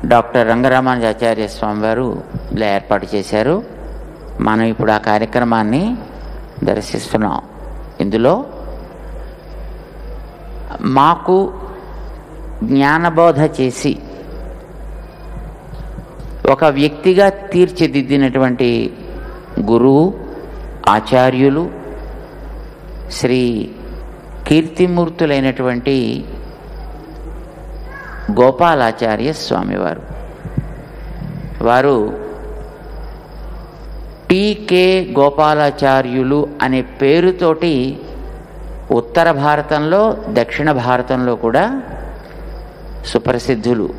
Doctor రంగరామానుజాచార్య స్వామి వారు ఇలా ఏర్పాటు చేశారు మనం ఇప్పుడు ఆ కార్యక్రమాన్ని దర్శిస్తున్నాం ఇందులో మాకు జ్ఞానబోధ చేసి ఒక వ్యక్తిగా తీర్చిదిద్దినటువంటి గురువు ఆచార్యులు శ్రీ కీర్తిమూర్తులైనటువంటి గోపాలాచార్య స్వామివారు వారు టీకే గోపాలాచార్యులు అనే పేరుతోటి ఉత్తర భారతంలో దక్షిణ భారతంలో కూడా సుప్రసిద్ధులు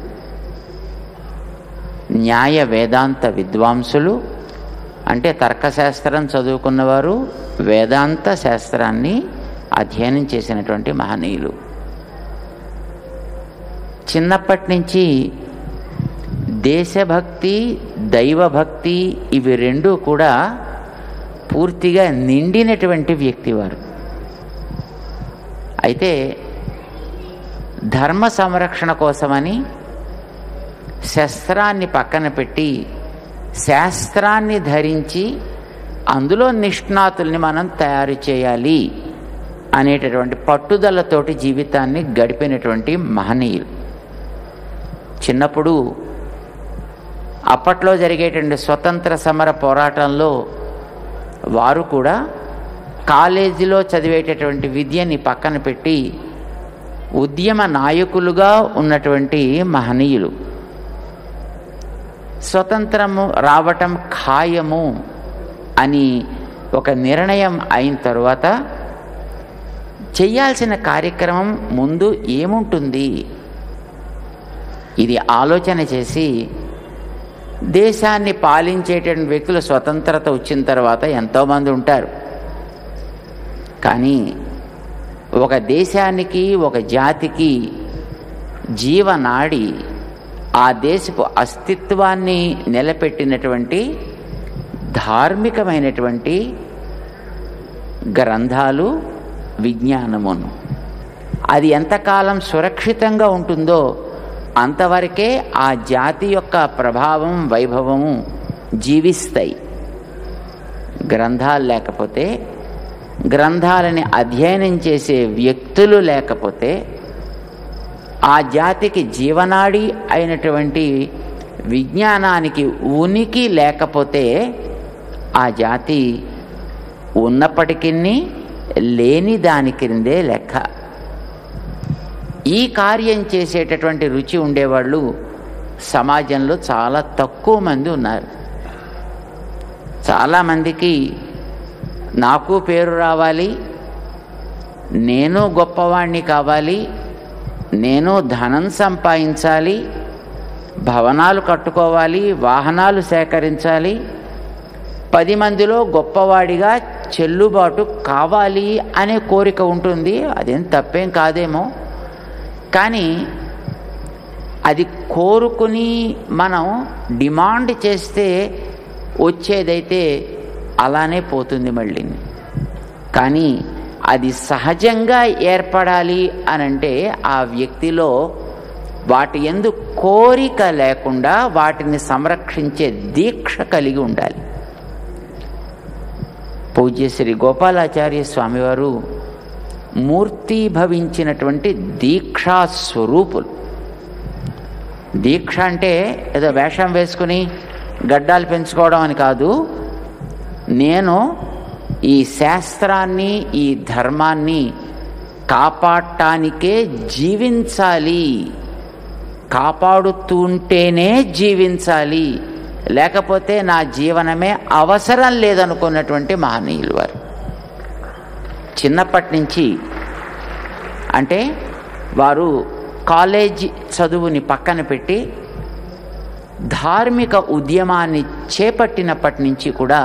న్యాయ వేదాంత విద్వాంసులు అంటే తర్కశాస్త్రం చదువుకున్నవారు వేదాంత శాస్త్రాన్ని అధ్యయనం చేసినటువంటి మహనీయులు చిన్నప్పటి నుంచి దేశభక్తి దైవభక్తి ఇవి రెండూ కూడా పూర్తిగా నిండినటువంటి వ్యక్తి వారు అయితే ధర్మ సంరక్షణ కోసమని శస్త్రాన్ని పక్కన పెట్టి శాస్త్రాన్ని ధరించి అందులో నిష్ణాతుల్ని మనం తయారు చేయాలి అనేటటువంటి పట్టుదలతోటి జీవితాన్ని గడిపినటువంటి మహనీయులు చిన్నప్పుడు అప్పట్లో జరిగేటువంటి స్వతంత్ర సమర పోరాటంలో వారు కూడా కాలేజీలో చదివేటటువంటి విద్యని పక్కన పెట్టి ఉద్యమ నాయకులుగా ఉన్నటువంటి మహనీయులు స్వతంత్రము రావటం ఖాయము అని ఒక నిర్ణయం అయిన తరువాత చేయాల్సిన కార్యక్రమం ముందు ఏముంటుంది ఇది ఆలోచన చేసి దేశాన్ని పాలించేటువంటి వ్యక్తులు స్వతంత్రత వచ్చిన తర్వాత ఎంతోమంది ఉంటారు కానీ ఒక దేశానికి ఒక జాతికి జీవనాడి ఆ దేశపు అస్తిత్వాన్ని నిలబెట్టినటువంటి ధార్మికమైనటువంటి గ్రంథాలు విజ్ఞానమును అది ఎంతకాలం సురక్షితంగా ఉంటుందో అంతవరకే ఆ జాతి యొక్క ప్రభావం వైభవము జీవిస్తాయి గ్రంథాలు లేకపోతే గ్రంథాలని అధ్యయనం చేసే వ్యక్తులు లేకపోతే ఆ జాతికి జీవనాడి అయినటువంటి విజ్ఞానానికి ఉనికి లేకపోతే ఆ జాతి ఉన్నప్పటికీ లేని దాని క్రిందే లెక్క ఈ కార్యం చేసేటటువంటి రుచి ఉండేవాళ్ళు సమాజంలో చాలా తక్కువ మంది ఉన్నారు చాలామందికి నాకు పేరు రావాలి నేను గొప్పవాణ్ణి కావాలి నేను ధనం సంపాదించాలి భవనాలు కట్టుకోవాలి వాహనాలు సేకరించాలి పది మందిలో గొప్పవాడిగా చెల్లుబాటు కావాలి అనే కోరిక ఉంటుంది అదేం తప్పేం కాదేమో కానీ అది కోరుకుని మనం డిమాండ్ చేస్తే వచ్చేదైతే అలానే పోతుంది మళ్ళీ కానీ అది సహజంగా ఏర్పడాలి అనంటే ఆ వ్యక్తిలో వాటి ఎందు కోరిక లేకుండా వాటిని సంరక్షించే దీక్ష కలిగి ఉండాలి పూజ్య శ్రీ గోపాలాచార్య స్వామివారు మూర్తీభవించినటువంటి దీక్షా స్వరూపులు దీక్ష అంటే ఏదో వేషం వేసుకుని గడ్డాలు పెంచుకోవడం అని కాదు నేను ఈ శాస్త్రాన్ని ఈ ధర్మాన్ని కాపాడటానికే జీవించాలి కాపాడుతుంటేనే జీవించాలి లేకపోతే నా జీవనమే అవసరం లేదనుకున్నటువంటి మహనీయులు వారు చిన్నప్పటి నుంచి అంటే వారు కాలేజీ చదువుని పక్కన పెట్టి ధార్మిక ఉద్యమాన్ని చేపట్టినప్పటి నుంచి కూడా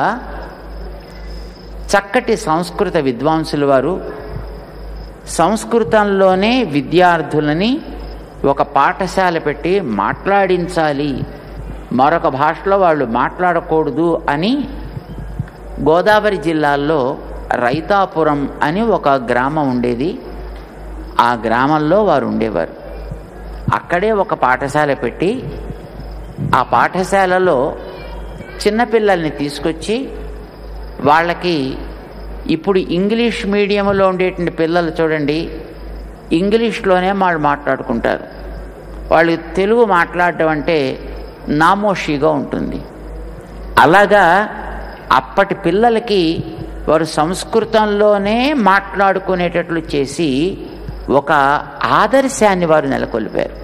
చక్కటి సంస్కృత విద్వాంసులు వారు సంస్కృతంలోనే విద్యార్థులని ఒక పాఠశాల పెట్టి మాట్లాడించాలి మరొక భాషలో వాళ్ళు మాట్లాడకూడదు అని గోదావరి జిల్లాల్లో రైతాపురం అని ఒక గ్రామం ఉండేది ఆ గ్రామంలో వారు ఉండేవారు అక్కడే ఒక పాఠశాల పెట్టి ఆ పాఠశాలలో చిన్నపిల్లల్ని తీసుకొచ్చి వాళ్ళకి ఇప్పుడు ఇంగ్లీష్ మీడియంలో ఉండేటువంటి పిల్లలు చూడండి ఇంగ్లీష్లోనే వాళ్ళు మాట్లాడుకుంటారు వాళ్ళు తెలుగు మాట్లాడడం అంటే నామోషిగా ఉంటుంది అలాగా అప్పటి పిల్లలకి వారు సంస్కృతంలోనే మాట్లాడుకునేటట్లు చేసి ఒక ఆదర్శాన్ని వారు నెలకొల్పారు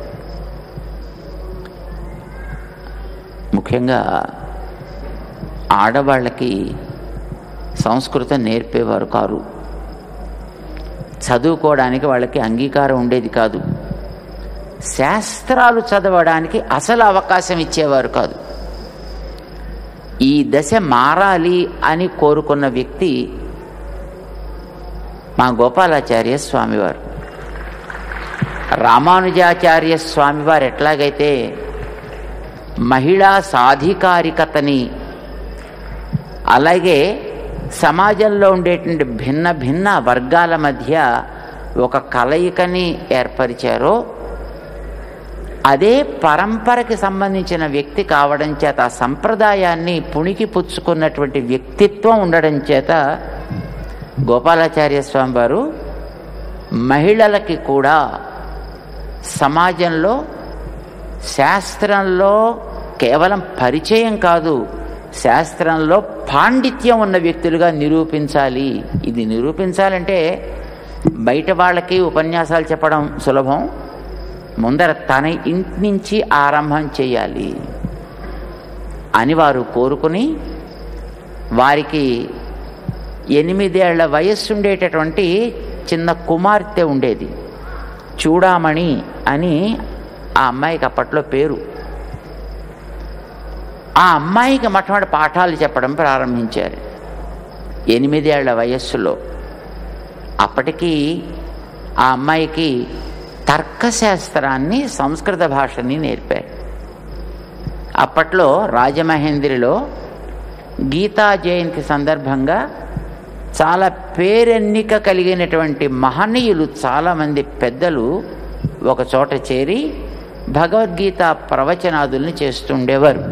ముఖ్యంగా ఆడవాళ్ళకి సంస్కృతం నేర్పేవారు కారు చదువుకోవడానికి వాళ్ళకి అంగీకారం ఉండేది కాదు శాస్త్రాలు చదవడానికి అసలు అవకాశం ఇచ్చేవారు కాదు ఈ దశ మారాలి అని కోరుకున్న వ్యక్తి మా గోపాలాచార్య స్వామివారు రామానుజాచార్య స్వామివారు ఎట్లాగైతే మహిళా సాధికారికతని అలాగే సమాజంలో ఉండేటువంటి భిన్న భిన్న వర్గాల మధ్య ఒక కలయికని ఏర్పరిచారో అదే పరంపరకి సంబంధించిన వ్యక్తి కావడం చేత ఆ సంప్రదాయాన్ని పుణికి పుచ్చుకున్నటువంటి వ్యక్తిత్వం ఉండడం చేత గోపాలాచార్య స్వామి వారు మహిళలకి కూడా సమాజంలో శాస్త్రంలో కేవలం పరిచయం కాదు శాస్త్రంలో పాండిత్యం ఉన్న వ్యక్తులుగా నిరూపించాలి ఇది నిరూపించాలంటే బయట వాళ్ళకి ఉపన్యాసాలు చెప్పడం సులభం ముందర తన ఇంటి నుంచి ఆరంభం చేయాలి అని వారు కోరుకుని వారికి ఎనిమిదేళ్ల వయస్సు ఉండేటటువంటి చిన్న కుమార్తె ఉండేది చూడామణి అని ఆ అమ్మాయికి అప్పట్లో పేరు ఆ అమ్మాయికి మొట్టమొదటి పాఠాలు చెప్పడం ప్రారంభించారు ఎనిమిదేళ్ల వయస్సులో అప్పటికి ఆ అమ్మాయికి తర్కశాస్త్రాన్ని సంస్కృత భాషని నేర్పారు అప్పట్లో రాజమహేంద్రిలో గీతా జయంతి సందర్భంగా చాలా పేరెన్నిక కలిగినటువంటి మహనీయులు చాలామంది పెద్దలు ఒక చోట చేరి భగవద్గీత ప్రవచనాదుల్ని చేస్తుండేవారు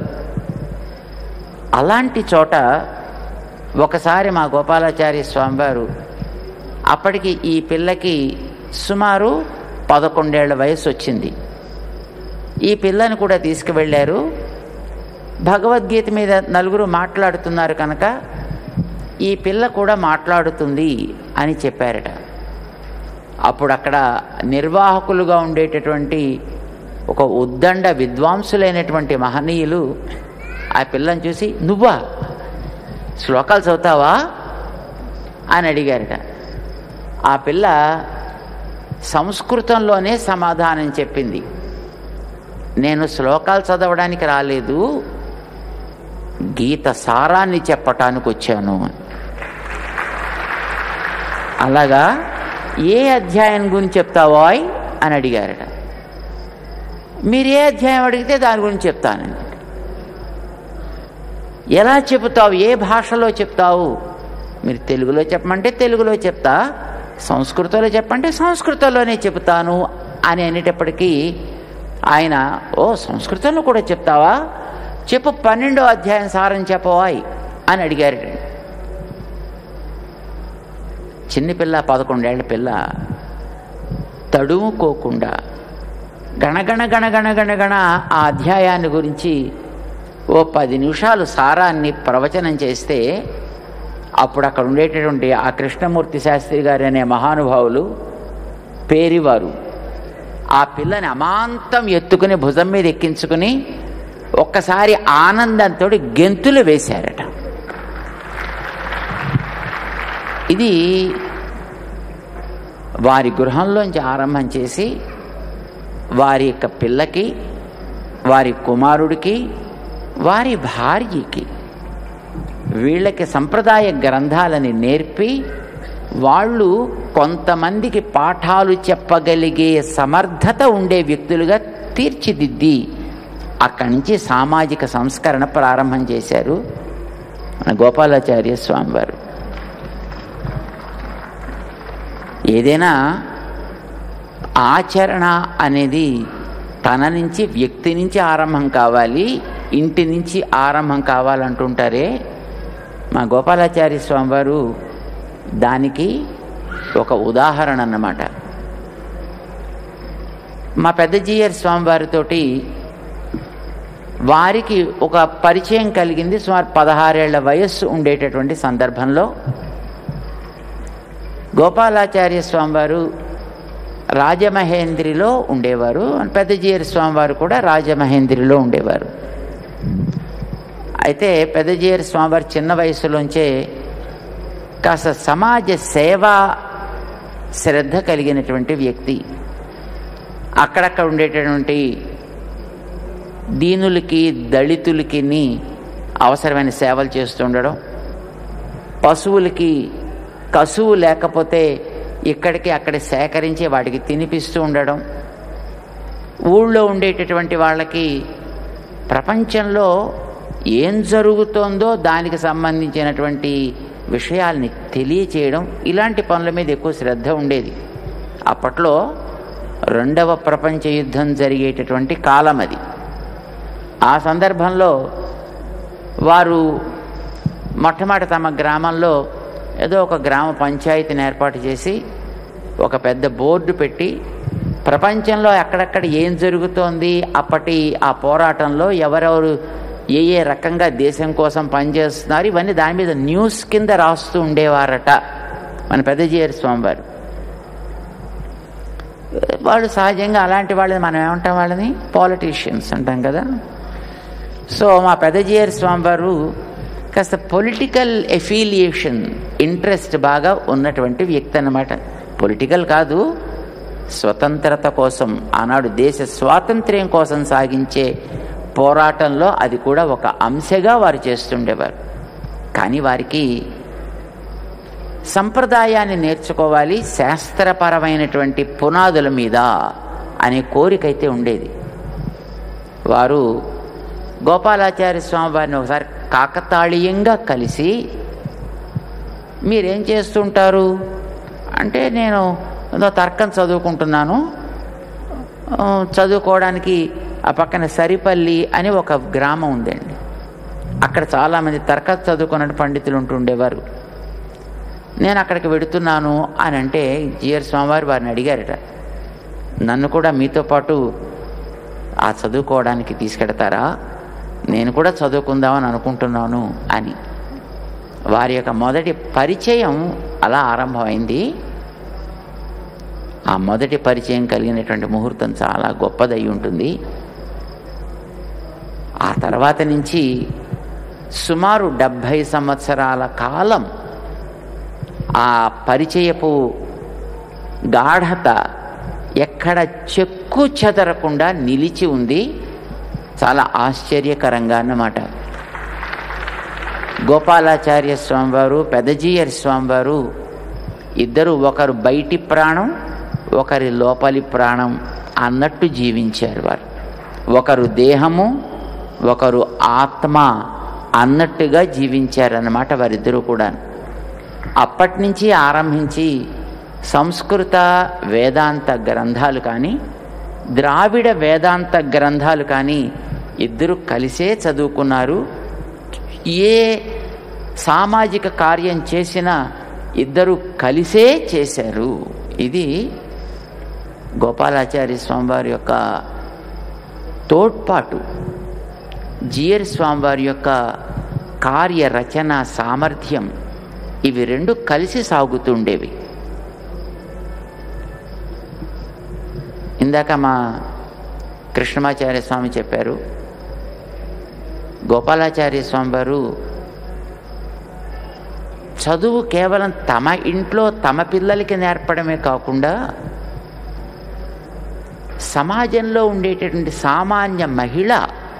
అలాంటి చోట ఒకసారి మా గోపాలాచార్య స్వామివారు అప్పటికి ఈ పిల్లకి సుమారు పదకొండేళ్ల వయసు వచ్చింది ఈ పిల్లని కూడా తీసుకువెళ్ళారు భగవద్గీత మీద నలుగురు మాట్లాడుతున్నారు కనుక ఈ పిల్ల కూడా మాట్లాడుతుంది అని చెప్పారట అప్పుడు అక్కడ నిర్వాహకులుగా ఉండేటటువంటి ఒక ఉద్దండ విద్వాంసులైనటువంటి మహనీయులు ఆ పిల్లని చూసి నువ్వా శ్లోకాలు చదువుతావా అని అడిగారట ఆ పిల్ల సంస్కృతంలోనే సమాధానం చెప్పింది నేను శ్లోకాలు చదవడానికి రాలేదు గీత సారాన్ని చెప్పటానికి వచ్చాను అలాగా ఏ అధ్యాయం గురించి చెప్తావో అని అడిగారట మీరు ఏ అధ్యాయం అడిగితే దాని గురించి చెప్తానండి ఎలా చెబుతావు ఏ భాషలో చెప్తావు మీరు తెలుగులో చెప్పమంటే తెలుగులో చెప్తా సంస్కృతంలో చెప్పంటే సంస్కృతంలోనే చెబుతాను అని అనేటప్పటికీ ఆయన ఓ సంస్కృతంలో కూడా చెప్తావా చెప్పు పన్నెండో అధ్యాయం సారం చెప్పవాయ్ అని అడిగారు చిన్నపిల్ల పదకొండేళ్ల పిల్ల తడుముకోకుండా గణగణ గణగణ గణగణ ఆ అధ్యాయాన్ని గురించి ఓ పది నిమిషాలు సారాన్ని ప్రవచనం చేస్తే అప్పుడు అక్కడ ఉండేటటువంటి ఆ కృష్ణమూర్తి శాస్త్రి గారు అనే మహానుభావులు పేరివారు ఆ పిల్లని అమాంతం ఎత్తుకుని భుజం మీద ఎక్కించుకుని ఒక్కసారి ఆనందంతో గెంతులు వేశారట ఇది వారి గృహంలోంచి ఆరంభం చేసి వారి యొక్క పిల్లకి వారి కుమారుడికి వారి భార్యకి వీళ్ళకి సంప్రదాయ గ్రంథాలని నేర్పి వాళ్ళు కొంతమందికి పాఠాలు చెప్పగలిగే సమర్థత ఉండే వ్యక్తులుగా తీర్చిదిద్ది అక్కడి నుంచి సామాజిక సంస్కరణ ప్రారంభం చేశారు మన గోపాలాచార్య స్వామివారు ఏదైనా ఆచరణ అనేది తన నుంచి వ్యక్తి నుంచి ఆరంభం కావాలి ఇంటి నుంచి ఆరంభం కావాలంటుంటారే మా గోపాలాచార్య స్వామి వారు దానికి ఒక ఉదాహరణ అన్నమాట మా పెద్ద జీయర్ స్వామివారితోటి వారికి ఒక పరిచయం కలిగింది సుమారు పదహారేళ్ల వయస్సు ఉండేటటువంటి సందర్భంలో గోపాలాచార్య స్వామివారు రాజమహేంద్రిలో ఉండేవారు పెద్ద జీయర్ స్వామివారు కూడా రాజమహేంద్రిలో ఉండేవారు అయితే పెద్ద జీయర్ స్వామివారు చిన్న వయసులోంచే కాస్త సమాజ సేవా శ్రద్ధ కలిగినటువంటి వ్యక్తి అక్కడక్కడ ఉండేటటువంటి దీనులకి దళితులకి అవసరమైన సేవలు చేస్తుండడం పశువులకి కసువు లేకపోతే ఇక్కడికి అక్కడ సేకరించి వాటికి తినిపిస్తూ ఉండడం ఊళ్ళో ఉండేటటువంటి వాళ్ళకి ప్రపంచంలో ఏం జరుగుతోందో దానికి సంబంధించినటువంటి విషయాల్ని తెలియచేయడం ఇలాంటి పనుల మీద ఎక్కువ శ్రద్ధ ఉండేది అప్పట్లో రెండవ ప్రపంచ యుద్ధం జరిగేటటువంటి కాలం అది ఆ సందర్భంలో వారు మొట్టమొదటి తమ గ్రామంలో ఏదో ఒక గ్రామ పంచాయతీని ఏర్పాటు చేసి ఒక పెద్ద బోర్డు పెట్టి ప్రపంచంలో ఎక్కడెక్కడ ఏం జరుగుతోంది అప్పటి ఆ పోరాటంలో ఎవరెవరు ఏ ఏ రకంగా దేశం కోసం పనిచేస్తున్నారు ఇవన్నీ దాని మీద న్యూస్ కింద రాస్తూ ఉండేవారట మన పెద్దజీయర్ స్వామివారు వాళ్ళు సహజంగా అలాంటి వాళ్ళని మనం ఏమంటాం వాళ్ళని పాలిటీషియన్స్ అంటాం కదా సో మా పెద్దజీయర్ స్వామివారు కాస్త పొలిటికల్ ఎఫిలియేషన్ ఇంట్రెస్ట్ బాగా ఉన్నటువంటి వ్యక్తి అన్నమాట పొలిటికల్ కాదు స్వతంత్రత కోసం ఆనాడు దేశ స్వాతంత్ర్యం కోసం సాగించే పోరాటంలో అది కూడా ఒక అంశగా వారు చేస్తుండేవారు కానీ వారికి సంప్రదాయాన్ని నేర్చుకోవాలి శాస్త్రపరమైనటువంటి పునాదుల మీద అనే కోరికైతే ఉండేది వారు గోపాలాచార్య స్వామి వారిని ఒకసారి కాకతాళీయంగా కలిసి మీరేం చేస్తుంటారు అంటే నేను ఏదో తర్కం చదువుకుంటున్నాను ఆ, చదువుకోవడానికి ఆ పక్కన సరిపల్లి అని ఒక గ్రామం ఉందండి అక్కడ చాలామంది తర్క చదువుకున్న పండితులు ఉంటుండేవారు నేను అక్కడికి వెడుతున్నాను అని అంటే జిఆర్ స్వామివారు వారిని అడిగారట నన్ను కూడా మీతో పాటు ఆ చదువుకోవడానికి తీసుకెడతారా నేను కూడా చదువుకుందామని అనుకుంటున్నాను అని వారి యొక్క మొదటి పరిచయం అలా ఆరంభమైంది ఆ మొదటి పరిచయం కలిగినటువంటి ముహూర్తం చాలా గొప్పదై ఉంటుంది ఆ తర్వాత నుంచి సుమారు డెబ్భై సంవత్సరాల కాలం ఆ పరిచయపు గాఢత ఎక్కడ చెక్కు చెదరకుండా నిలిచి ఉంది చాలా ఆశ్చర్యకరంగా అన్నమాట గోపాలాచార్య స్వామివారు పెదజీయర్ స్వామివారు ఇద్దరు ఒకరు బయటి ప్రాణం ఒకరి లోపలి ప్రాణం అన్నట్టు జీవించారు వారు ఒకరు దేహము ఒకరు ఆత్మ అన్నట్టుగా జీవించారన్నమాట వారిద్దరూ కూడా అప్పటి నుంచి ఆరంభించి సంస్కృత వేదాంత గ్రంథాలు కానీ ద్రావిడ వేదాంత గ్రంథాలు కానీ ఇద్దరు కలిసే చదువుకున్నారు ఏ సామాజిక కార్యం చేసినా ఇద్దరు కలిసే చేశారు ఇది గోపాలాచార్య స్వామివారి యొక్క తోడ్పాటు జియర్ స్వామివారి యొక్క కార్య రచన సామర్థ్యం ఇవి రెండు కలిసి సాగుతుండేవి ఇందాక మా కృష్ణమాచార్య స్వామి చెప్పారు గోపాలాచార్య స్వామి వారు చదువు కేవలం తమ ఇంట్లో తమ పిల్లలకి నేర్పడమే కాకుండా సమాజంలో ఉండేటటువంటి సామాన్య మహిళ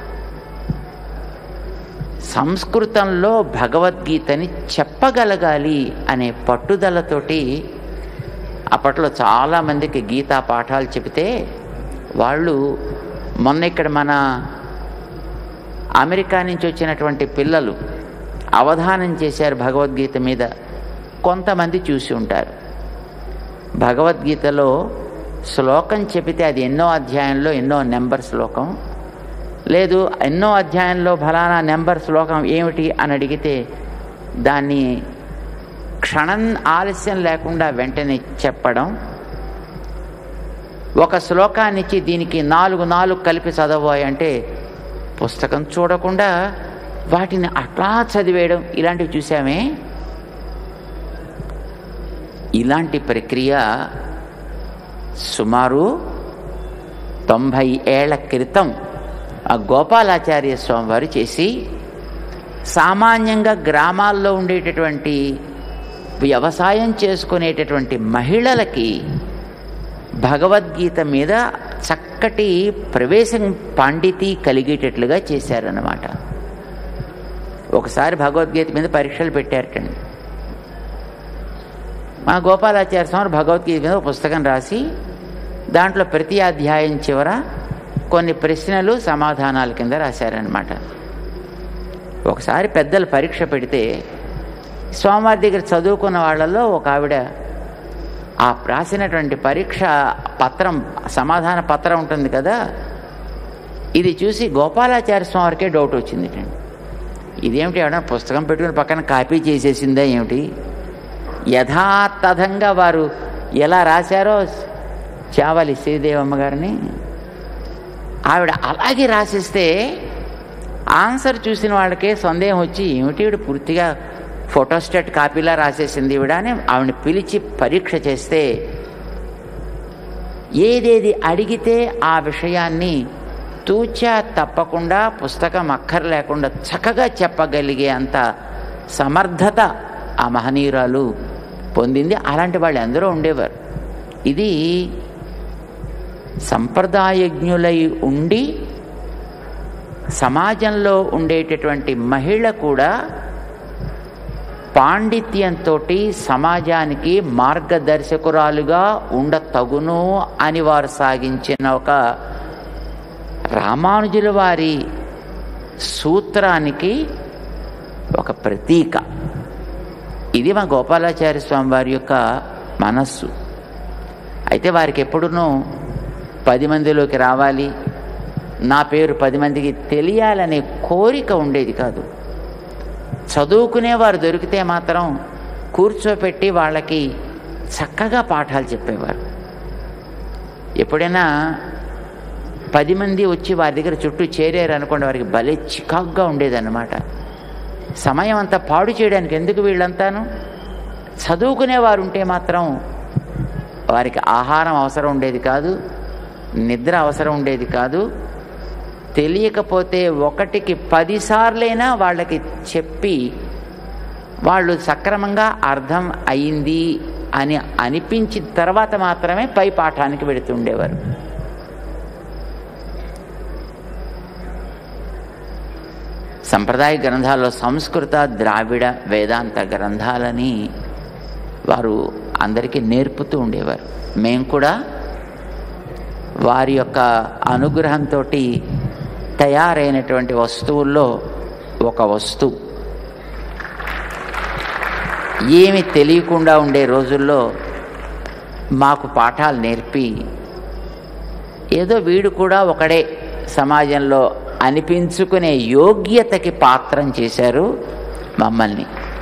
సంస్కృతంలో భగవద్గీతని చెప్పగలగాలి అనే పట్టుదలతోటి అప్పట్లో చాలామందికి గీతా పాఠాలు చెబితే వాళ్ళు మొన్న ఇక్కడ మన అమెరికా నుంచి వచ్చినటువంటి పిల్లలు అవధానం చేశారు భగవద్గీత మీద కొంతమంది చూసి ఉంటారు భగవద్గీతలో శ్లోకం చెబితే అది ఎన్నో అధ్యాయంలో ఎన్నో నెంబర్ శ్లోకం లేదు ఎన్నో అధ్యాయంలో ఫలానా నెంబర్ శ్లోకం ఏమిటి అని అడిగితే దాన్ని క్షణం ఆలస్యం లేకుండా వెంటనే చెప్పడం ఒక శ్లోకాన్ని ఇచ్చి దీనికి నాలుగు నాలుగు కలిపి చదవబోయ్ అంటే పుస్తకం చూడకుండా వాటిని అట్లా చదివేయడం ఇలాంటివి చూసామే ఇలాంటి ప్రక్రియ సుమారు తొంభై ఏళ్ల క్రితం ఆ గోపాలాచార్య స్వామి వారు చేసి సామాన్యంగా గ్రామాల్లో ఉండేటటువంటి వ్యవసాయం చేసుకునేటటువంటి మహిళలకి భగవద్గీత మీద చక్కటి ప్రవేశం పాండితి కలిగేటట్లుగా చేశారన్నమాట ఒకసారి భగవద్గీత మీద పరీక్షలు పెట్టారటండి మా గోపాలాచార్య స్వామి భగవద్గీత మీద ఒక పుస్తకం రాసి దాంట్లో ప్రతి అధ్యాయం చివర కొన్ని ప్రశ్నలు సమాధానాల కింద రాశారనమాట ఒకసారి పెద్దలు పరీక్ష పెడితే స్వామివారి దగ్గర చదువుకున్న వాళ్ళల్లో ఒక ఆవిడ ఆ రాసినటువంటి పరీక్ష పత్రం సమాధాన పత్రం ఉంటుంది కదా ఇది చూసి గోపాలాచార్య స్వామివారికే డౌట్ వచ్చింది ఇదేమిటి ఎవడన్నా పుస్తకం పెట్టుకుని పక్కన కాపీ చేసేసిందా ఏమిటి యథాతథంగా వారు ఎలా రాశారో చావాలి శ్రీదేవమ్మ గారిని ఆవిడ అలాగే రాసిస్తే ఆన్సర్ చూసిన వాళ్ళకే సందేహం వచ్చి ఏమిటి ఈవిడ పూర్తిగా ఫోటోస్టేట్ కాపీలా రాసేసింది ఈవిడ అని ఆవిడని పిలిచి పరీక్ష చేస్తే ఏదేది అడిగితే ఆ విషయాన్ని తూచా తప్పకుండా పుస్తకం అక్కర్ లేకుండా చక్కగా చెప్పగలిగే అంత సమర్థత ఆ మహనీయురాలు పొందింది అలాంటి వాళ్ళు ఎందరో ఉండేవారు ఇది సంప్రదాయజ్ఞులై ఉండి సమాజంలో ఉండేటటువంటి మహిళ కూడా పాండిత్యంతో సమాజానికి మార్గదర్శకురాలుగా ఉండతగును అని వారు సాగించిన ఒక రామానుజుల వారి సూత్రానికి ఒక ప్రతీక ఇది మా గోపాలాచార్య స్వామి వారి యొక్క మనస్సు అయితే వారికి ఎప్పుడునూ పది మందిలోకి రావాలి నా పేరు పది మందికి తెలియాలనే కోరిక ఉండేది కాదు చదువుకునేవారు దొరికితే మాత్రం కూర్చోపెట్టి వాళ్ళకి చక్కగా పాఠాలు చెప్పేవారు ఎప్పుడైనా పది మంది వచ్చి వారి దగ్గర చుట్టూ చేరారు అనుకోండి వారికి భలే చికాగ్గా ఉండేదన్నమాట సమయం అంతా పాడు చేయడానికి ఎందుకు వీళ్ళంతాను చదువుకునేవారు ఉంటే మాత్రం వారికి ఆహారం అవసరం ఉండేది కాదు నిద్ర అవసరం ఉండేది కాదు తెలియకపోతే ఒకటికి పదిసార్లైనా వాళ్ళకి చెప్పి వాళ్ళు సక్రమంగా అర్థం అయింది అని అనిపించిన తర్వాత మాత్రమే పై పాఠానికి వెళుతుండేవారు సంప్రదాయ గ్రంథాల్లో సంస్కృత ద్రావిడ వేదాంత గ్రంథాలని వారు అందరికీ నేర్పుతూ ఉండేవారు మేము కూడా వారి యొక్క అనుగ్రహంతో తయారైనటువంటి వస్తువుల్లో ఒక వస్తువు ఏమి తెలియకుండా ఉండే రోజుల్లో మాకు పాఠాలు నేర్పి ఏదో వీడు కూడా ఒకడే సమాజంలో అనిపించుకునే యోగ్యతకి పాత్రం చేశారు మమ్మల్ని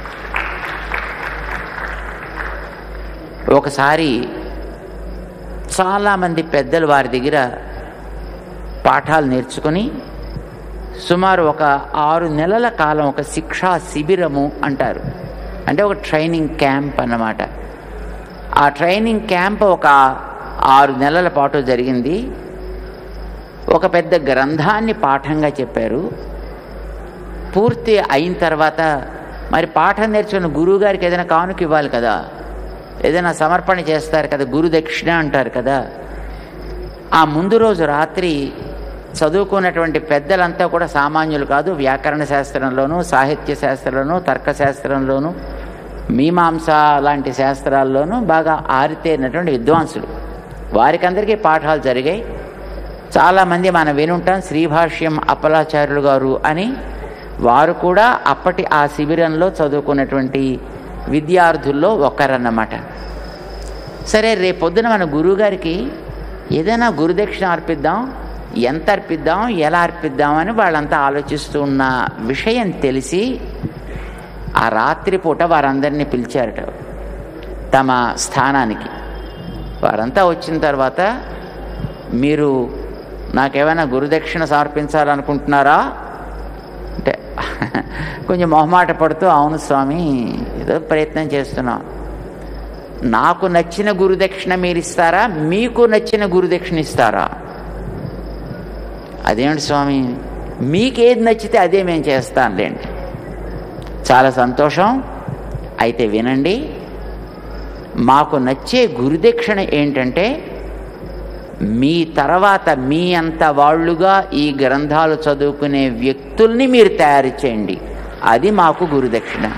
ఒకసారి చాలామంది పెద్దలు వారి దగ్గర పాఠాలు నేర్చుకుని సుమారు ఒక ఆరు నెలల కాలం ఒక శిక్షా శిబిరము అంటారు అంటే ఒక ట్రైనింగ్ క్యాంప్ అన్నమాట ఆ ట్రైనింగ్ క్యాంప్ ఒక ఆరు నెలల పాటు జరిగింది ఒక పెద్ద గ్రంథాన్ని పాఠంగా చెప్పారు పూర్తి అయిన తర్వాత మరి పాఠం నేర్చుకున్న గురువు గారికి ఏదైనా కానుక ఇవ్వాలి కదా ఏదైనా సమర్పణ చేస్తారు కదా గురు దక్షిణ అంటారు కదా ఆ ముందు రోజు రాత్రి చదువుకున్నటువంటి పెద్దలంతా కూడా సామాన్యులు కాదు వ్యాకరణ శాస్త్రంలోనూ సాహిత్య శాస్త్రంలోనూ తర్కశాస్త్రంలోనూ మీమాంస లాంటి శాస్త్రాల్లోనూ బాగా ఆరితేరినటువంటి విద్వాంసులు వారికందరికీ పాఠాలు జరిగాయి చాలామంది మనం వినుంటాం శ్రీభాష్యం అప్పలాచార్యులు గారు అని వారు కూడా అప్పటి ఆ శిబిరంలో చదువుకున్నటువంటి విద్యార్థుల్లో ఒకరన్నమాట సరే రేపొద్దున మన గురువుగారికి ఏదైనా గురుదక్షిణ అర్పిద్దాం ఎంత అర్పిద్దాం ఎలా అర్పిద్దాం అని వాళ్ళంతా ఆలోచిస్తూ ఉన్న విషయం తెలిసి ఆ రాత్రిపూట వారందరినీ పిలిచారట తమ స్థానానికి వారంతా వచ్చిన తర్వాత మీరు నాకేమైనా గురుదక్షిణ సమర్పించాలనుకుంటున్నారా అంటే కొంచెం మొహమాట పడుతూ అవును స్వామి ఏదో ప్రయత్నం చేస్తున్నాం నాకు నచ్చిన గురుదక్షిణ మీరు ఇస్తారా మీకు నచ్చిన గురుదక్షిణ ఇస్తారా అదేమిటి స్వామి మీకేది నచ్చితే అదే మేము చేస్తానులేండి చాలా సంతోషం అయితే వినండి మాకు నచ్చే గురుదక్షిణ ఏంటంటే మీ తర్వాత మీ అంత వాళ్ళుగా ఈ గ్రంథాలు చదువుకునే వ్యక్తుల్ని మీరు తయారు చేయండి అది మాకు గురుదక్షిణ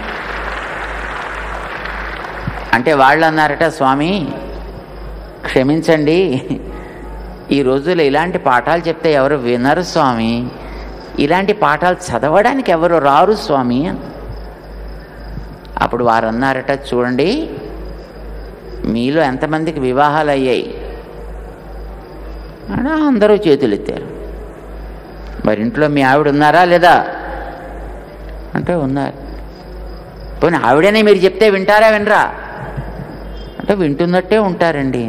అంటే వాళ్ళు అన్నారట స్వామి క్షమించండి ఈ రోజుల్లో ఇలాంటి పాఠాలు చెప్తే ఎవరు వినరు స్వామి ఇలాంటి పాఠాలు చదవడానికి ఎవరు రారు స్వామి అప్పుడు వారు అన్నారట చూడండి మీలో ఎంతమందికి వివాహాలు అయ్యాయి అని అందరూ చేతులు ఎత్తారు మరి ఇంట్లో మీ ఆవిడ ఉన్నారా లేదా అంటే ఉన్నారు పోనీ ఆవిడనే మీరు చెప్తే వింటారా వినరా అంటే వింటున్నట్టే ఉంటారండి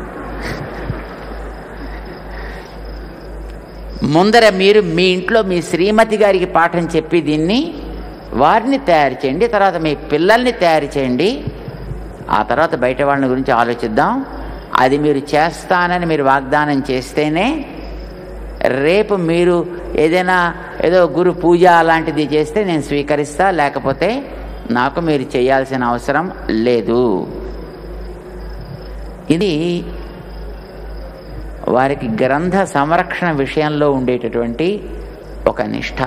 ముందర మీరు మీ ఇంట్లో మీ శ్రీమతి గారికి పాఠం చెప్పి దీన్ని వారిని తయారు చేయండి తర్వాత మీ పిల్లల్ని తయారు చేయండి ఆ తర్వాత బయట వాళ్ళని గురించి ఆలోచిద్దాం అది మీరు చేస్తానని మీరు వాగ్దానం చేస్తేనే రేపు మీరు ఏదైనా ఏదో గురు పూజ అలాంటిది చేస్తే నేను స్వీకరిస్తా లేకపోతే నాకు మీరు చేయాల్సిన అవసరం లేదు ఇది వారికి గ్రంథ సంరక్షణ విషయంలో ఉండేటటువంటి ఒక నిష్ఠ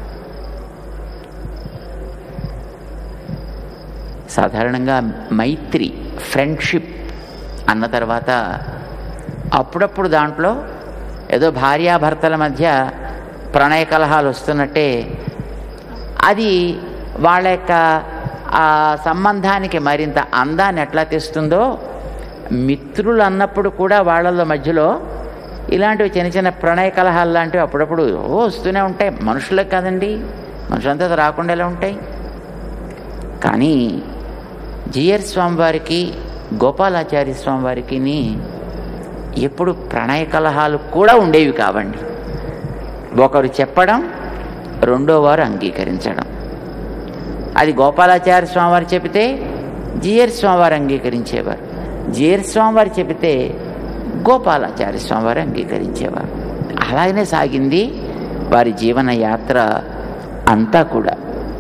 సాధారణంగా మైత్రి ఫ్రెండ్షిప్ అన్న తర్వాత అప్పుడప్పుడు దాంట్లో ఏదో భార్యాభర్తల మధ్య ప్రణయ కలహాలు వస్తున్నట్టే అది వాళ్ళ యొక్క ఆ సంబంధానికి మరింత అందాన్ని ఎట్లా తెస్తుందో మిత్రులు అన్నప్పుడు కూడా వాళ్ళ మధ్యలో ఇలాంటివి చిన్న చిన్న ప్రణయ కలహాలు లాంటివి అప్పుడప్పుడు ఓ వస్తూనే ఉంటాయి మనుషులకు కదండి మనుషులంతా రాకుండా ఎలా ఉంటాయి కానీ జిఆర్ స్వామి వారికి గోపాలాచార్య స్వామి వారికి ఎప్పుడు ప్రణయ కలహాలు కూడా ఉండేవి కావండి ఒకరు చెప్పడం రెండో వారు అంగీకరించడం అది గోపాలాచార్య స్వామివారు చెబితే జిఆర్ స్వామివారు అంగీకరించేవారు జిఆర్ స్వామివారు చెబితే గోపాలాచార్య స్వామివారు అంగీకరించేవారు అలాగనే సాగింది వారి జీవన యాత్ర అంతా కూడా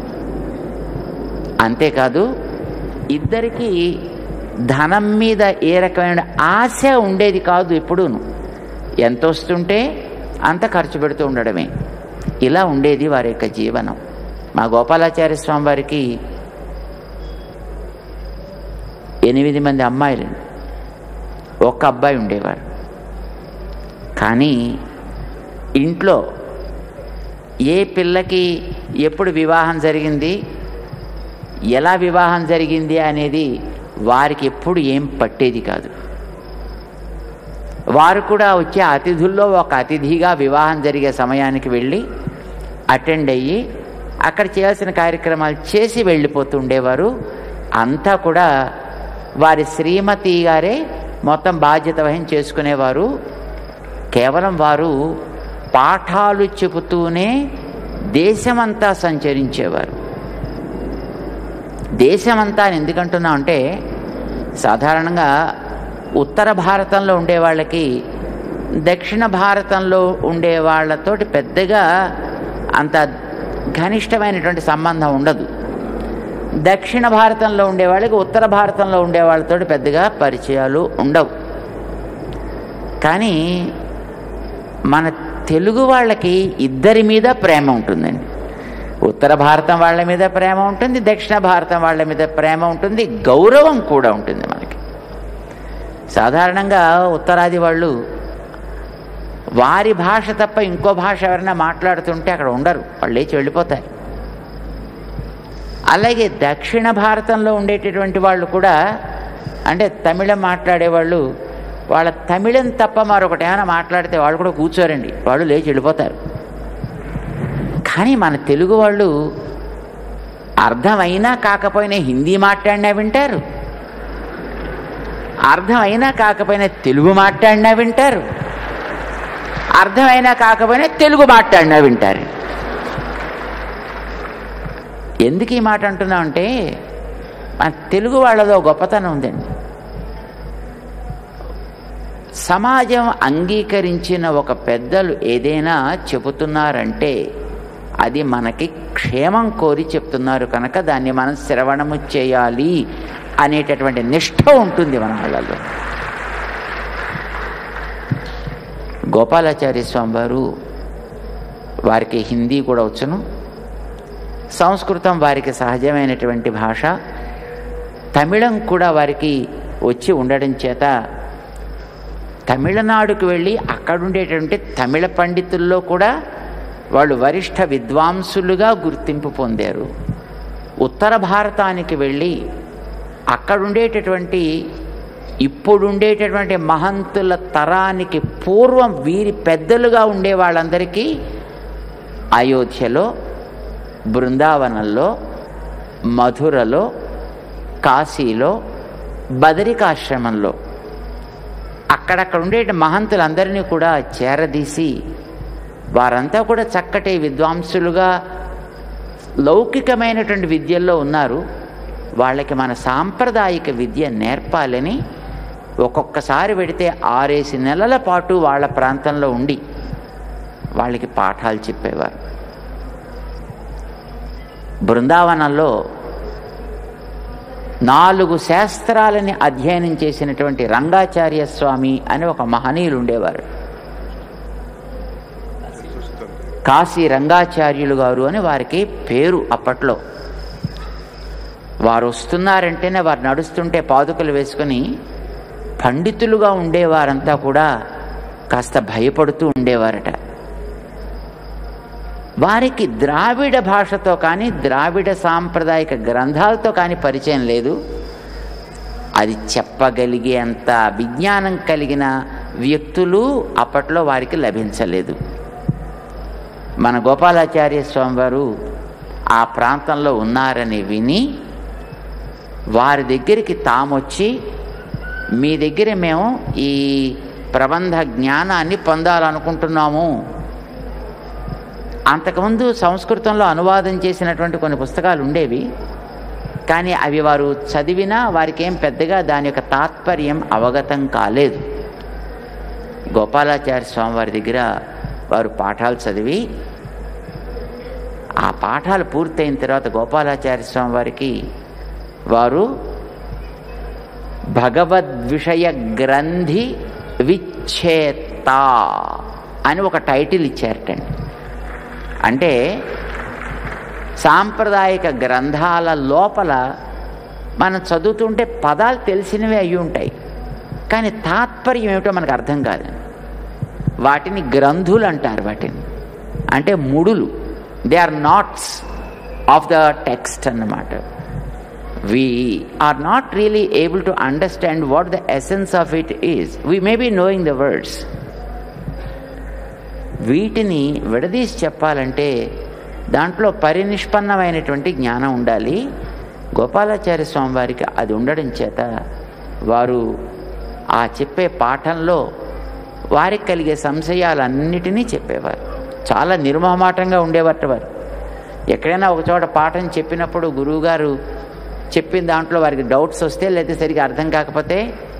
అంతేకాదు ఇద్దరికి ధనం మీద ఏ రకమైన ఆశ ఉండేది కాదు ఎప్పుడూను ఎంత వస్తుంటే అంత ఖర్చు పెడుతూ ఉండడమే ఇలా ఉండేది వారి యొక్క జీవనం మా గోపాలాచార్య స్వామి వారికి ఎనిమిది మంది అమ్మాయిలు ఒక్క అబ్బాయి ఉండేవారు కానీ ఇంట్లో ఏ పిల్లకి ఎప్పుడు వివాహం జరిగింది ఎలా వివాహం జరిగింది అనేది వారికి ఎప్పుడు ఏం పట్టేది కాదు వారు కూడా వచ్చే అతిథుల్లో ఒక అతిథిగా వివాహం జరిగే సమయానికి వెళ్ళి అటెండ్ అయ్యి అక్కడ చేయాల్సిన కార్యక్రమాలు చేసి వెళ్ళిపోతూ ఉండేవారు అంతా కూడా వారి శ్రీమతి గారే మొత్తం బాధ్యత వహించి చేసుకునేవారు కేవలం వారు పాఠాలు చెబుతూనే దేశమంతా సంచరించేవారు దేశమంతా అని ఎందుకంటున్నాం అంటే సాధారణంగా ఉత్తర భారతంలో ఉండే వాళ్ళకి దక్షిణ భారతంలో ఉండే వాళ్ళతోటి పెద్దగా అంత ఘనిష్టమైనటువంటి సంబంధం ఉండదు దక్షిణ భారతంలో ఉండే వాళ్ళకి ఉత్తర భారతంలో ఉండే వాళ్ళతోటి పెద్దగా పరిచయాలు ఉండవు కానీ మన తెలుగు వాళ్ళకి ఇద్దరి మీద ప్రేమ ఉంటుందండి ఉత్తర భారతం వాళ్ళ మీద ప్రేమ ఉంటుంది దక్షిణ భారతం వాళ్ళ మీద ప్రేమ ఉంటుంది గౌరవం కూడా ఉంటుంది మనకి సాధారణంగా ఉత్తరాది వాళ్ళు వారి భాష తప్ప ఇంకో భాష ఎవరైనా మాట్లాడుతుంటే అక్కడ ఉండరు వాళ్ళు లేచి వెళ్ళిపోతారు అలాగే దక్షిణ భారతంలో ఉండేటటువంటి వాళ్ళు కూడా అంటే తమిళం మాట్లాడేవాళ్ళు వాళ్ళ తమిళం తప్ప మరొకటి ఏమైనా మాట్లాడితే వాళ్ళు కూడా కూర్చోరండి వాళ్ళు లేచి వెళ్ళిపోతారు కానీ మన తెలుగు వాళ్ళు అర్థమైనా కాకపోయినా హిందీ మాట్లాడినా వింటారు అర్థమైనా కాకపోయినా తెలుగు మాట్లాడినా వింటారు అర్థమైనా కాకపోయినా తెలుగు మాట్లాడినా వింటారు ఎందుకు ఈ మాట అంటున్నామంటే మన తెలుగు వాళ్ళదో గొప్పతనం ఉందండి సమాజం అంగీకరించిన ఒక పెద్దలు ఏదైనా చెబుతున్నారంటే అది మనకి క్షేమం కోరి చెప్తున్నారు కనుక దాన్ని మనం శ్రవణము చేయాలి అనేటటువంటి నిష్ఠ ఉంటుంది మన వాళ్ళలో గోపాలాచార్య స్వామి వారు వారికి హిందీ కూడా వచ్చును సంస్కృతం వారికి సహజమైనటువంటి భాష తమిళం కూడా వారికి వచ్చి ఉండడం చేత తమిళనాడుకు వెళ్ళి అక్కడుండేటువంటి తమిళ పండితుల్లో కూడా వాళ్ళు వరిష్ఠ విద్వాంసులుగా గుర్తింపు పొందారు ఉత్తర భారతానికి వెళ్ళి అక్కడుండేటటువంటి ఇప్పుడుండేటటువంటి మహంతుల తరానికి పూర్వం వీరి పెద్దలుగా ఉండే వాళ్ళందరికీ అయోధ్యలో బృందావనంలో మధురలో కాశీలో బదరికాశ్రమంలో అక్కడక్కడ ఉండే మహంతులందరినీ కూడా చేరదీసి వారంతా కూడా చక్కటి విద్వాంసులుగా లౌకికమైనటువంటి విద్యల్లో ఉన్నారు వాళ్ళకి మన సాంప్రదాయిక విద్య నేర్పాలని ఒక్కొక్కసారి పెడితే ఆరేసి నెలల పాటు వాళ్ళ ప్రాంతంలో ఉండి వాళ్ళకి పాఠాలు చెప్పేవారు బృందావనంలో నాలుగు శాస్త్రాలని అధ్యయనం చేసినటువంటి రంగాచార్య స్వామి అని ఒక మహనీయులు ఉండేవారు కాశీ రంగాచార్యులు గారు అని వారికి పేరు అప్పట్లో వారు వస్తున్నారంటేనే వారు నడుస్తుంటే పాదుకలు వేసుకొని పండితులుగా ఉండేవారంతా కూడా కాస్త భయపడుతూ ఉండేవారట వారికి ద్రావిడ భాషతో కానీ ద్రావిడ సాంప్రదాయిక గ్రంథాలతో కానీ పరిచయం లేదు అది చెప్పగలిగే అంత విజ్ఞానం కలిగిన వ్యక్తులు అప్పట్లో వారికి లభించలేదు మన గోపాలాచార్య స్వామి వారు ఆ ప్రాంతంలో ఉన్నారని విని వారి దగ్గరికి తామొచ్చి మీ దగ్గర మేము ఈ ప్రబంధ జ్ఞానాన్ని పొందాలనుకుంటున్నాము అంతకుముందు సంస్కృతంలో అనువాదం చేసినటువంటి కొన్ని పుస్తకాలు ఉండేవి కానీ అవి వారు చదివినా వారికి ఏం పెద్దగా దాని యొక్క తాత్పర్యం అవగతం కాలేదు గోపాలాచార్య స్వామి వారి దగ్గర వారు పాఠాలు చదివి ఆ పాఠాలు పూర్తయిన తర్వాత గోపాలాచార్య స్వామి వారికి వారు భగవద్విషయ గ్రంథి విచ్ఛేత అని ఒక టైటిల్ ఇచ్చారటండి అంటే సాంప్రదాయిక గ్రంథాల లోపల మనం చదువుతుంటే పదాలు తెలిసినవే అయి ఉంటాయి కానీ తాత్పర్యం ఏమిటో మనకు అర్థం కాదు వాటిని గ్రంథులు అంటారు వాటిని అంటే ముడులు they are knots of the text అన్నమాట we are not really able to understand what the essence of it is. We may be knowing the words. వీటిని విడదీసి చెప్పాలంటే దాంట్లో పరినిష్పన్నమైనటువంటి జ్ఞానం ఉండాలి గోపాలాచార్య స్వామి వారికి అది ఉండడం చేత వారు ఆ చెప్పే పాఠంలో వారికి కలిగే సంశయాలన్నిటినీ చెప్పేవారు చాలా నిర్మోహమాటంగా ఉండేవారు వారు ఎక్కడైనా ఒక చోట పాఠం చెప్పినప్పుడు గురువుగారు చెప్పిన దాంట్లో వారికి డౌట్స్ వస్తే లేకపోతే సరిగా అర్థం కాకపోతే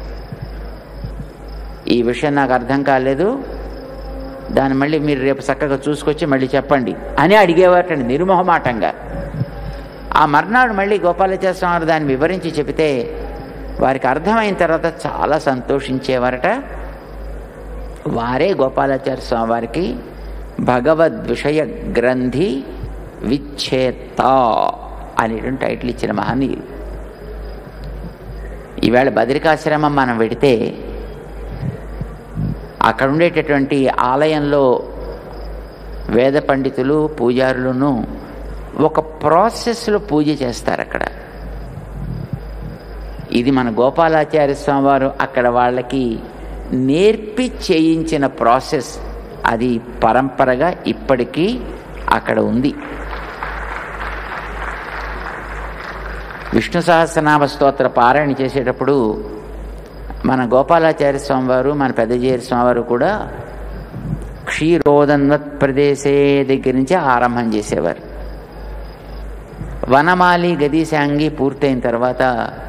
ఈ విషయం నాకు అర్థం కాలేదు దాన్ని మళ్ళీ మీరు రేపు చక్కగా చూసుకొచ్చి మళ్ళీ చెప్పండి అని అడిగేవారటండి నిర్మోహమాటంగా ఆ మర్నాడు మళ్ళీ గోపాలాచార్య స్వామి దాన్ని వివరించి చెబితే వారికి అర్థమైన తర్వాత చాలా సంతోషించేవారట వారే గోపాలాచార్య స్వామి వారికి భగవద్ విషయ గ్రంథి విచ్ఛేత అనేటువంటి టైటిల్ ఇచ్చిన మహనీయులు ఈవేళ బద్రికాశ్రమం మనం వెడితే అక్కడ ఉండేటటువంటి ఆలయంలో వేద పండితులు పూజారులను ఒక ప్రాసెస్లో పూజ చేస్తారు అక్కడ ఇది మన గోపాలాచార్య స్వామి వారు అక్కడ వాళ్ళకి నేర్పి చేయించిన ప్రాసెస్ అది పరంపరగా ఇప్పటికీ అక్కడ ఉంది విష్ణు సహస్రనామ స్తోత్ర పారాయణ చేసేటప్పుడు మన గోపాలాచార్య స్వామివారు మన పెద్దజేరి స్వామివారు కూడా క్షీరోదన్వత్ ప్రదేశే దగ్గర నుంచి ఆరంభం చేసేవారు వనమాలి గదీశాంగి పూర్తయిన తర్వాత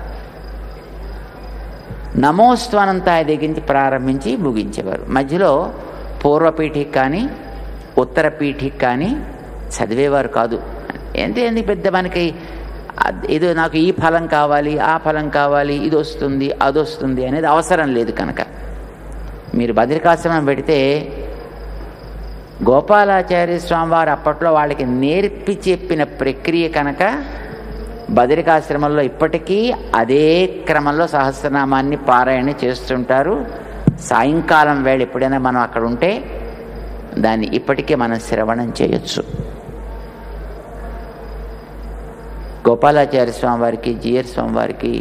నమోస్వానంతాయ దగ్గర నుంచి ప్రారంభించి ముగించేవారు మధ్యలో పూర్వపీఠికి కానీ ఉత్తర పీఠికి కానీ చదివేవారు కాదు ఏంటి ఏంటి పెద్ద మనకి అద్- ఏదో నాకు ఈ ఫలం కావాలి ఆ ఫలం కావాలి ఇది వస్తుంది అది వస్తుంది అనేది అవసరం లేదు కనుక మీరు బద్రికాశ్రమం పెడితే గోపాలాచార్య స్వామివారు అప్పట్లో వాళ్ళకి నేర్పి చెప్పిన ప్రక్రియ కనుక బదరికాశ్రమంలో ఇప్పటికీ అదే క్రమంలో సహస్రనామాన్ని పారాయణ చేస్తుంటారు సాయంకాలం వేళ ఎప్పుడైనా మనం అక్కడ ఉంటే దాన్ని ఇప్పటికే మనం శ్రవణం చేయొచ్చు గోపాలాచార్య స్వామివారికి జియర్ స్వామివారికి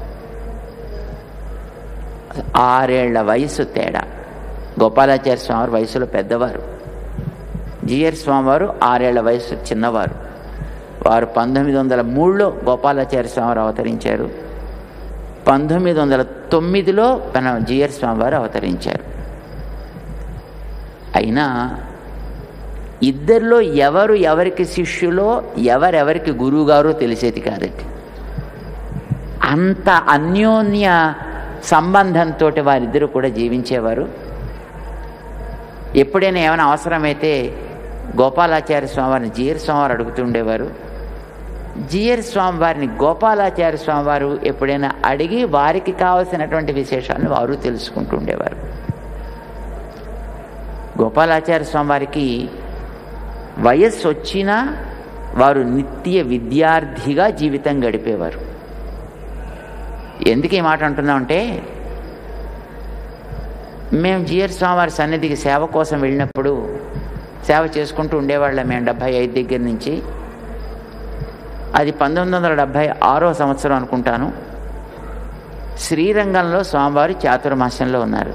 ఆరేళ్ల వయసు తేడా గోపాలాచార్య స్వామివారి వయసులో పెద్దవారు జియర్ స్వామివారు ఆరేళ్ల వయసు చిన్నవారు వారు పంతొమ్మిది వందల మూడులో గోపాలాచార్య స్వామివారు అవతరించారు పంతొమ్మిది వందల తొమ్మిదిలో మన జియర్ స్వామివారు అవతరించారు అయినా ఇద్దరిలో ఎవరు ఎవరికి శిష్యులో ఎవరెవరికి గురువుగారో తెలిసేది కాదండి అంత అన్యోన్య సంబంధంతో వారిద్దరూ కూడా జీవించేవారు ఎప్పుడైనా ఏమైనా అవసరమైతే గోపాలాచార్య స్వామివారిని జీయర్ స్వామివారు అడుగుతుండేవారు జీయర్ స్వామివారిని గోపాలాచార్య స్వామివారు ఎప్పుడైనా అడిగి వారికి కావలసినటువంటి విశేషాలను వారు తెలుసుకుంటూ ఉండేవారు గోపాలాచార్య స్వామివారికి వయస్సు వచ్చినా వారు నిత్య విద్యార్థిగా జీవితం గడిపేవారు ఎందుకు ఈ మాట అంటున్నామంటే మేము జియర్ స్వామివారి సన్నిధికి సేవ కోసం వెళ్ళినప్పుడు సేవ చేసుకుంటూ ఉండేవాళ్ళం మేము డెబ్భై ఐదు దగ్గర నుంచి అది పంతొమ్మిది వందల డెబ్భై ఆరో సంవత్సరం అనుకుంటాను శ్రీరంగంలో స్వామివారు చాతుర్మాస్యంలో ఉన్నారు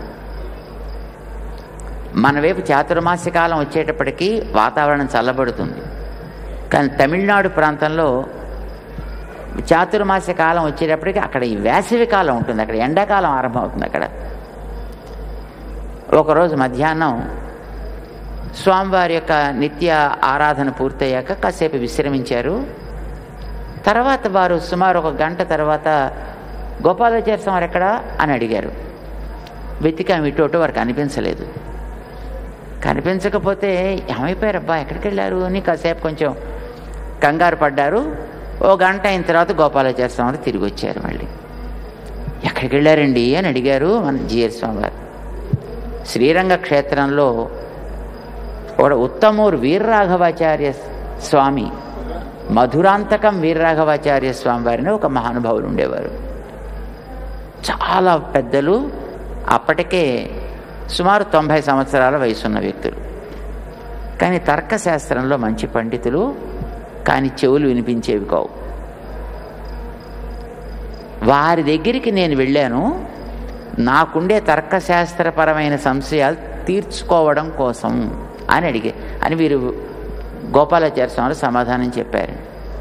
మన వైపు చాతుర్మాస్య కాలం వచ్చేటప్పటికీ వాతావరణం చల్లబడుతుంది కానీ తమిళనాడు ప్రాంతంలో చాతుర్మాస్య కాలం వచ్చేటప్పటికి అక్కడ ఈ వేసవి కాలం ఉంటుంది అక్కడ ఎండాకాలం ఆరంభం అవుతుంది అక్కడ ఒకరోజు మధ్యాహ్నం స్వామివారి యొక్క నిత్య ఆరాధన పూర్తయ్యాక కాసేపు విశ్రమించారు తర్వాత వారు సుమారు ఒక గంట తర్వాత గోపాలాచార్య స్వామి ఎక్కడా అని అడిగారు వెతికాం ఇటు అటు వారికి అనిపించలేదు కనిపించకపోతే ఏమైపోయారు అబ్బా ఎక్కడికి వెళ్ళారు అని కాసేపు కొంచెం కంగారు పడ్డారు ఓ గంట అయిన తర్వాత గోపాలాచార్య స్వామి వారు తిరిగి వచ్చారు మళ్ళీ ఎక్కడికి వెళ్ళారండి అని అడిగారు మన జిఆర్ స్వామి వారు శ్రీరంగ క్షేత్రంలో ఒక ఉత్తమూరు వీర్రాఘవాచార్య స్వామి మధురాంతకం వీర్రాఘవాచార్య స్వామి వారిని ఒక మహానుభావులు ఉండేవారు చాలా పెద్దలు అప్పటికే సుమారు తొంభై సంవత్సరాల వయసున్న వ్యక్తులు కానీ తర్కశాస్త్రంలో మంచి పండితులు కానీ చెవులు వినిపించేవి కావు వారి దగ్గరికి నేను వెళ్ళాను నాకుండే తర్కశాస్త్రపరమైన సంశయాలు తీర్చుకోవడం కోసం అని అడిగే అని వీరు గోపాలాచార్య స్వామి సమాధానం చెప్పారు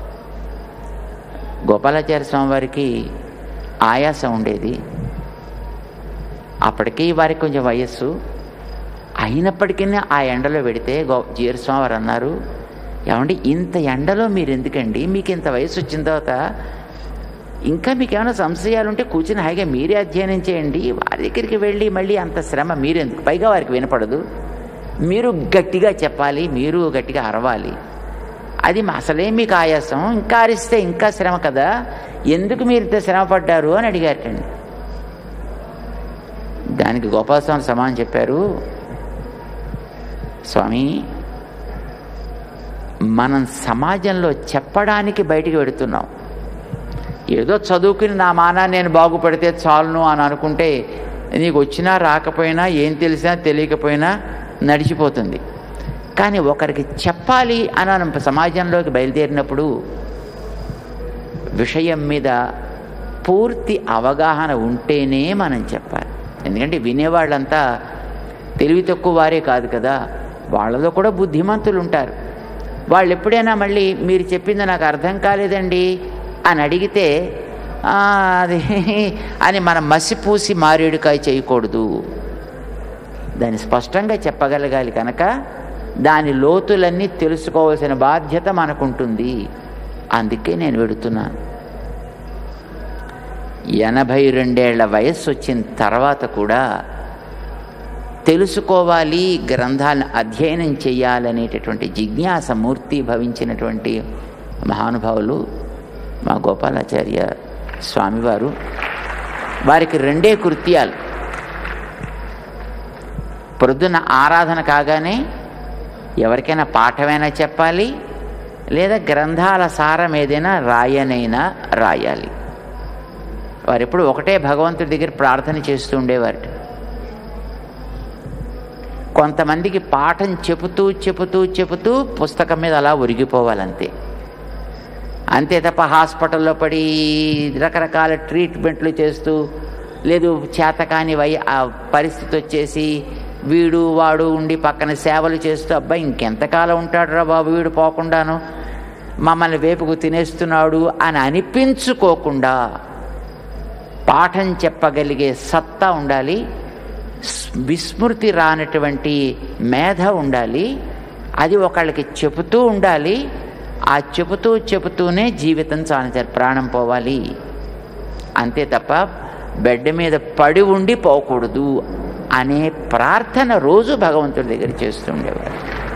గోపాలాచార్య స్వామి వారికి ఆయాసం ఉండేది అప్పటికీ వారికి కొంచెం వయస్సు అయినప్పటికీ ఆ ఎండలో పెడితే గో జీర స్వామి వారు అన్నారు ఏమండి ఇంత ఎండలో మీరు ఎందుకండి మీకు ఇంత వయసు వచ్చిన తర్వాత ఇంకా మీకు ఏమైనా సంశయాలు ఉంటే కూర్చుని హాయిగా మీరే అధ్యయనం చేయండి వారి దగ్గరికి వెళ్ళి మళ్ళీ అంత శ్రమ మీరెందుకు పైగా వారికి వినపడదు మీరు గట్టిగా చెప్పాలి మీరు గట్టిగా అరవాలి అది మా- అసలే మీకు ఆయాసం ఇంకా అరిస్తే ఇంకా శ్రమ కదా ఎందుకు మీరు ఇంత శ్రమ పడ్డారు అని అడిగారటండి దానికి గోపాలస్వామి సమానం చెప్పారు స్వామి మనం సమాజంలో చెప్పడానికి బయటికి వెడుతున్నాం ఏదో చదువుకుని నా మానా నేను బాగుపడితే చాలును అని అనుకుంటే నీకు వచ్చినా రాకపోయినా ఏం తెలిసినా తెలియకపోయినా నడిచిపోతుంది కానీ ఒకరికి చెప్పాలి అని మనం సమాజంలోకి బయలుదేరినప్పుడు విషయం మీద పూర్తి అవగాహన ఉంటేనే మనం చెప్పాలి ఎందుకంటే వినేవాళ్ళంతా తెలివి తక్కువ వారే కాదు కదా వాళ్ళలో కూడా బుద్ధిమంతులు ఉంటారు వాళ్ళు ఎప్పుడైనా మళ్ళీ మీరు చెప్పింది నాకు అర్థం కాలేదండి అని అడిగితే "ఆ, అది అని మనం మసిపూసి మారేడుకాయ చేయకూడదు దాన్ని స్పష్టంగా చెప్పగలగాలి కనుక దాని లోతులన్నీ తెలుసుకోవాల్సిన బాధ్యత మనకుంటుంది అందుకే నేను వెడుతున్నాను ఎనభై రెండేళ్ల వయస్సు వచ్చిన తర్వాత కూడా తెలుసుకోవాలి గ్రంథాలను అధ్యయనం చేయాలనేటటువంటి జిజ్ఞాస మూర్తి భవించినటువంటి మహానుభావులు మా గోపాలాచార్య స్వామివారు వారికి రెండే కృత్యాలు ప్రొద్దున ఆరాధన కాగానే ఎవరికైనా పాఠమైనా చెప్పాలి లేదా గ్రంథాల సారం ఏదైనా రాయనైనా రాయాలి వారు ఎప్పుడు ఒకటే భగవంతుడి దగ్గర ప్రార్థన చేస్తూ ఉండేవారు కొంతమందికి పాఠం చెబుతూ చెబుతూ చెబుతూ పుస్తకం మీద అలా ఒరిగిపోవాలంతే అంతే తప్ప హాస్పిటల్లో పడి రకరకాల ట్రీట్మెంట్లు చేస్తూ లేదు చేతకాని వై ఆ పరిస్థితి వచ్చేసి వీడు వాడు ఉండి పక్కన సేవలు చేస్తూ అబ్బాయి ఇంకెంతకాలం ఉంటాడు రా బాబు వీడు పోకుండాను మమ్మల్ని వేపుకు తినేస్తున్నాడు అని అనిపించుకోకుండా పాఠం చెప్పగలిగే సత్తా ఉండాలి స్- విస్మృతి రానటువంటి మేధ ఉండాలి అది ఒకళ్ళకి చెబుతూ ఉండాలి ఆ చెబుతూ చెబుతూనే జీవితం చాలించాలి ప్రాణం పోవాలి అంతే తప్ప బెడ్ మీద పడి ఉండి పోకూడదు అనే ప్రార్థన రోజు భగవంతుడి దగ్గర చేస్తూ ఉండేవారు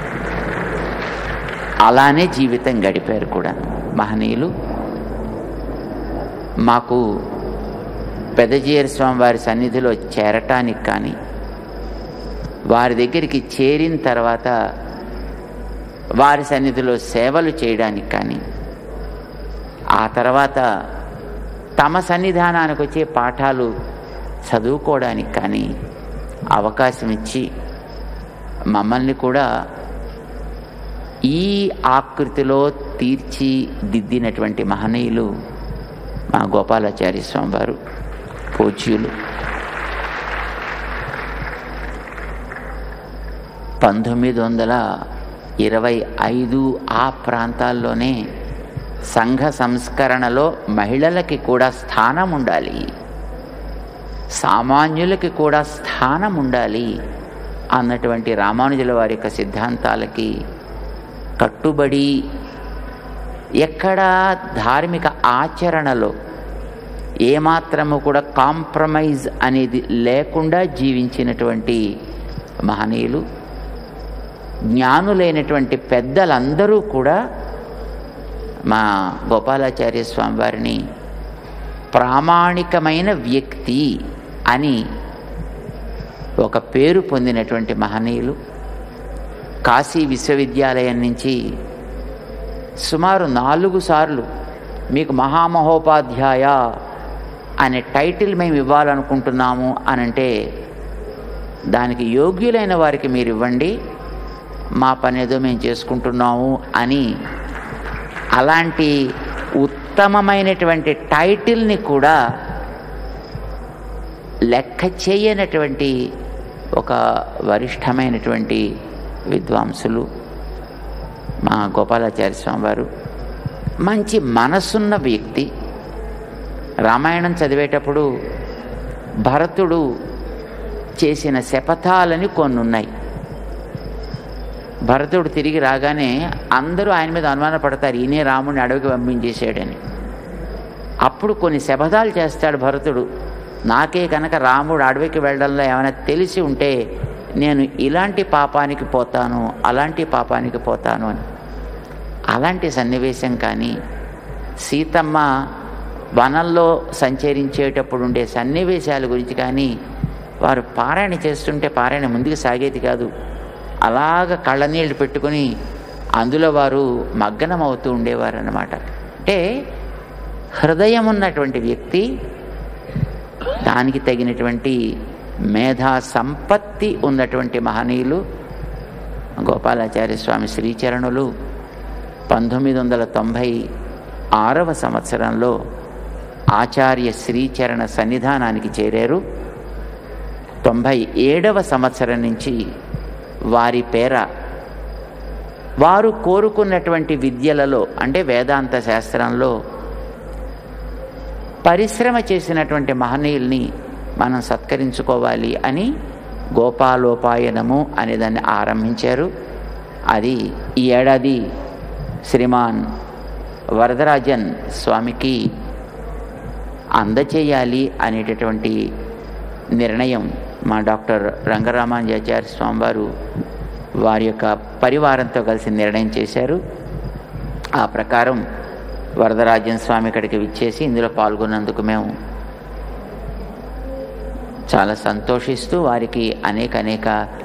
అలానే జీవితం గడిపారు కూడా మహనీయులు మాకు పెదజీయర స్వామి వారి సన్నిధిలో చేరటానికి కానీ వారి దగ్గరికి చేరిన తర్వాత వారి సన్నిధిలో సేవలు చేయడానికి కానీ ఆ తర్వాత తమ సన్నిధానానికి వచ్చే పాఠాలు చదువుకోవడానికి కానీ అవకాశం ఇచ్చి మమ్మల్ని కూడా ఈ ఆకృతిలో తీర్చిదిద్దినటువంటి మహనీయులు మా గోపాలాచార్య స్వామి వారు పూజ్యులు పంతొమ్మిది వందల ఇరవై ఐదు ఆ ప్రాంతాల్లోనే సంఘ సంస్కరణలో మహిళలకి కూడా స్థానం ఉండాలి సామాన్యులకి కూడా స్థానం ఉండాలి అన్నటువంటి రామానుజుల వారి యొక్క సిద్ధాంతాలకి కట్టుబడి ఎక్కడా ధార్మిక ఆచరణలో ఏమాత్రము కూడా కాంప్రమైజ్ అనేది లేకుండా జీవించినటువంటి మహనీయులు జ్ఞానులైనటువంటి పెద్దలందరూ కూడా మా గోపాలాచార్య స్వామి వారిని ప్రామాణికమైన వ్యక్తి అని ఒక పేరు పొందినటువంటి మహనీయులు కాశీ విశ్వవిద్యాలయం నుంచి సుమారు నాలుగు సార్లు మీకు మహామహోపాధ్యాయ అనే టైటిల్ మేము ఇవ్వాలనుకుంటున్నాము అనంటే దానికి యోగ్యులైన వారికి మీరు ఇవ్వండి మా పని ఏదో మేము చేసుకుంటున్నాము అని అలాంటి ఉత్తమమైనటువంటి టైటిల్ని కూడా లెక్క చేయనటువంటి ఒక వరిష్టమైనటువంటి విద్వాంసులు మా గోపాలాచార్య స్వామి వారు మంచి మనసున్న వ్యక్తి రామాయణం చదివేటప్పుడు భరతుడు చేసిన శపథాలని కొన్ని ఉన్నాయి భరతుడు తిరిగి రాగానే అందరూ ఆయన మీద అనుమానపడతారు ఈయనే రాముడిని అడవికి పంపించేశాడని అప్పుడు కొన్ని శపథాలు చేస్తాడు భరతుడు నాకే కనుక రాముడు అడవికి వెళ్ళడంలో ఏమైనా తెలిసి ఉంటే నేను ఇలాంటి పాపానికి పోతాను అలాంటి పాపానికి పోతాను అని అలాంటి సన్నివేశం కానీ సీతమ్మ వనంలో సంచరించేటప్పుడు ఉండే సన్నివేశాల గురించి కానీ వారు పారాయణ చేస్తుంటే పారాయణ ముందుకు సాగేది కాదు అలాగ కళ్ళనీళ్ళు పెట్టుకుని అందులో వారు మగ్గనం అవుతూ ఉండేవారు అన్నమాట అంటే హృదయం ఉన్నటువంటి వ్యక్తి దానికి తగినటువంటి మేధా సంపత్తి ఉన్నటువంటి మహనీయులు గోపాలాచార్య స్వామి శ్రీచరణులు పంతొమ్మిది వందల తొంభై ఆరవ సంవత్సరంలో ఆచార్య శ్రీచరణ సన్నిధానానికి చేరారు తొంభై ఏడవ సంవత్సరం నుంచి వారి పేర వారు కోరుకున్నటువంటి విద్యలలో అంటే వేదాంత శాస్త్రంలో పరిశ్రమ చేసినటువంటి మహనీయుల్ని మనం సత్కరించుకోవాలి అని గోపాలోపాయనము అనే దాన్ని ఆరంభించారు అది ఈ ఏడాది శ్రీమాన్ వరదరాజన్ స్వామికి అందచేయాలి అనేటటువంటి నిర్ణయం మా డాక్టర్ రంగరామానుజాచార్య స్వామివారు వారి యొక్క పరివారంతో కలిసి నిర్ణయం చేశారు ఆ ప్రకారం వరదరాజన్ స్వామి ఇక్కడికి విచ్చేసి ఇందులో పాల్గొన్నందుకు మేము చాలా సంతోషిస్తూ వారికి అనేక అనేక